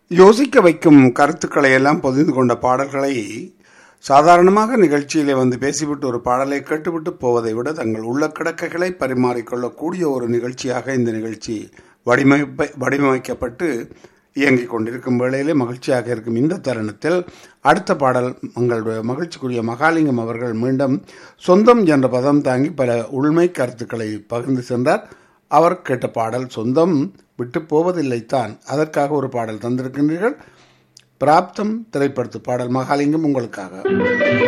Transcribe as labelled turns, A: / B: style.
A: யோசிக்க வைக்கும் கருத்துக்களை எல்லாம் பொதிந்து கொண்ட பாடல்களை சாதாரணமாக நிகழ்ச்சியிலே வந்து பேசிவிட்டு ஒரு பாடலை கேட்டுவிட்டு போவதை விட தங்கள் உள்ள கிடக்கைகளை பரிமாறிக்கொள்ளக்கூடிய ஒரு நிகழ்ச்சியாக இந்த நிகழ்ச்சி வடிவமைப்பை வடிவமைக்கப்பட்டு இயங்கிக் கொண்டிருக்கும் வேளையிலே மகிழ்ச்சியாக இருக்கும் இந்த தருணத்தில் அடுத்த பாடல் உங்களுடைய மகிழ்ச்சிக்குரிய மகாலிங்கம் அவர்கள் மீண்டும் சொந்தம் என்ற பதம் தாங்கி பல உண்மை கருத்துக்களை பகிர்ந்து சென்றார் அவர் கேட்ட பாடல் சொந்தம் விட்டு போவதில்லைத்தான் அதற்காக ஒரு பாடல் தந்திருக்கின்றீர்கள் பிராப்தம் திரைப்படத்து பாடல் மகாலிங்கம் உங்களுக்காக